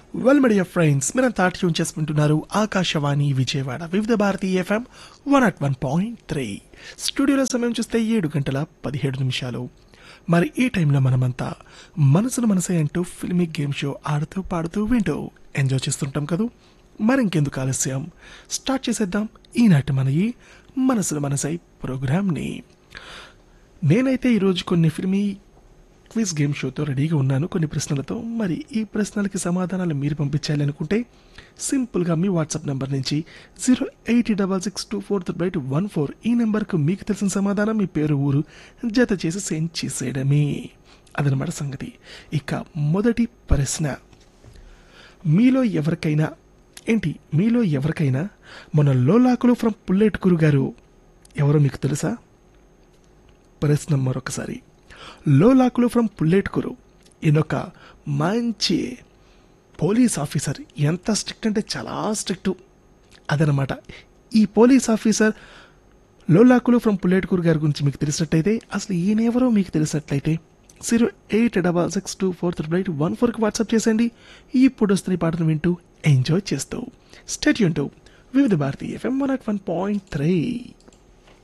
well media friends మీరంతా tune చేసుకుంటున్నారు Akashvani Vijayawada Vividh Bharati FM one at one point three స్టూడియోలో సమయం చూస్తే ఏడు గంటల పదిహేడు నిమిషాలు మరి ఈ టైంలో మనమంతా మనసును మనసే అంటూ ఫిల్మీ గేమ్ షో ఆడుతూ పాడుతూ వింటూ ఎంజాయ్ చేస్తుంటాం కదూ మరి ఇంకెందుకు ఆలస్యం స్టార్ట్ చేసేద్దాం ఈనాటి మన ఈ మనసును మనసై ప్రోగ్రామ్ని నేనైతే ఈరోజు కొన్ని ఫిల్మీ క్విజ్ గేమ్ షోతో రెడీగా ఉన్నాను కొన్ని ప్రశ్నలతో మరి ఈ ప్రశ్నలకి సమాధానాలు మీరు పంపించాలి అనుకుంటే సింపుల్గా మీ వాట్సాప్ నెంబర్ నుంచి zero eight double six two four three eight one four ఈ నెంబర్కు మీకు తెలిసిన సమాధానం మీ పేరు ఊరు జత చేసి సెండ్ చేసేయడమే అదనమాట సంగతి ఇక మొదటి ప్రశ్న మీలో ఎవరికైనా ఏంటి మీలో ఎవరికైనా మన లోలాకులు ఫ్రమ్ పుల్లేటుకురు గారు ఎవరో మీకు తెలుసా ప్రశ్న మరొకసారి లోలాకులు ఫ్రమ్ పుల్లేటుకురు ఈయనొక మంచి పోలీస్ ఆఫీసర్ ఎంత స్ట్రిక్ట్ అంటే చాలా స్ట్రిక్ట్ అదనమాట ఈ పోలీస్ ఆఫీసర్ లోలాకులు ఫ్రమ్ పుల్లేటుకూరు గారి గురించి మీకు తెలిసినట్టయితే అసలు ఈయన ఎవరో మీకు తెలిసినట్లయితే zero eight double six two four three eight one ఫోర్కి వాట్సాప్ చేసేయండి ఇప్పుడు వస్తున్న ఈ పాటను వింటూ ఎంజాయ్ చేస్తూ స్టేట్ యూన్ Vividh Bharati FM one at one point three